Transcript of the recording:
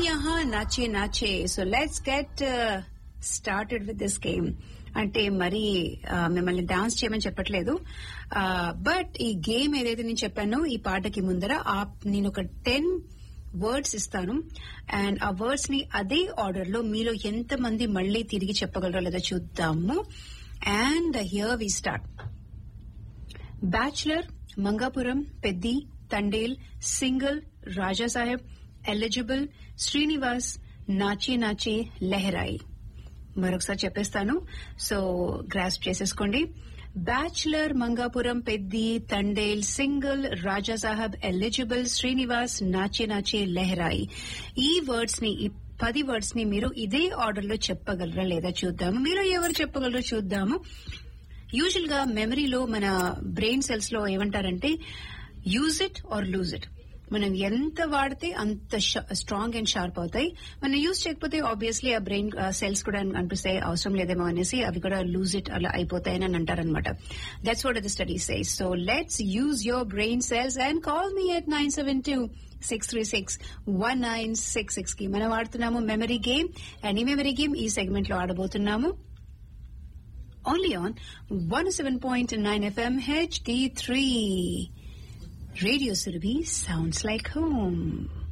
యహా Naache Naache so let's get started with this game అంటే మరి ఆ, మిమ్మల్ని డాన్స్ చేయమని చెప్పట్లేదు బట్ ఈ గేమ్ ఏదైతే నేను చెప్పానో ఈ పాటకి ముందర ఆ నేను ఒక టెన్ వర్డ్స్ ఇస్తాను అండ్ ఆ వర్డ్స్ ని అదే ఆర్డర్ లో మీలో ఎంత మంది మళ్ళీ తిరిగి చెప్పగలరో లేదో చూద్దాము and here we start bachelor Mangapuram Peddi Thandel single Raja Saheb eligible Srinivas Naache Naache Lehrayi మరొకసారి చెప్పేస్తాను సో గ్రాస్ప్ చేసేసుకోండి bachelor Mangapuram Peddi Thandel single Raja Saheb eligible Srinivas Naache Naache Lehrayi ఈ వర్డ్స్ ని ఈ పది వర్డ్స్ ని మీరు ఇదే ఆర్డర్ లో చెప్పగలరా లేదా చూద్దాము మీరు ఎవరు చెప్పగలరో చూద్దాము యూజువల్ గా మెమరీలో మన బ్రెయిన్ సెల్స్ లో ఏమంటారంటే use it or lose it మనం ఎంత వాడితే అంత స్ట్రాంగ్ అండ్ షార్ప్ అవుతాయి మనం యూజ్ చేయకపోతే ఆబ్వియస్లీ ఆ బ్రెయిన్ సెల్స్ కూడా అనిపిస్తాయి అవసరం లేదేమో అనేసి అవి కూడా లూజ్ ఇట్ అలా అయిపోతాయని అని అంటారనమాట that's what the study size so let's use your brain cells and call me at nine seven two six three six one nine six six కి మనం ఆడుతున్నాము మెమరీ గేమ్ అండ్ ఈ మెమరీ గేమ్ ఈ segment లో ఆడబోతున్నాము only on 107.9 FM HD3. Radio Surabhi sounds like home.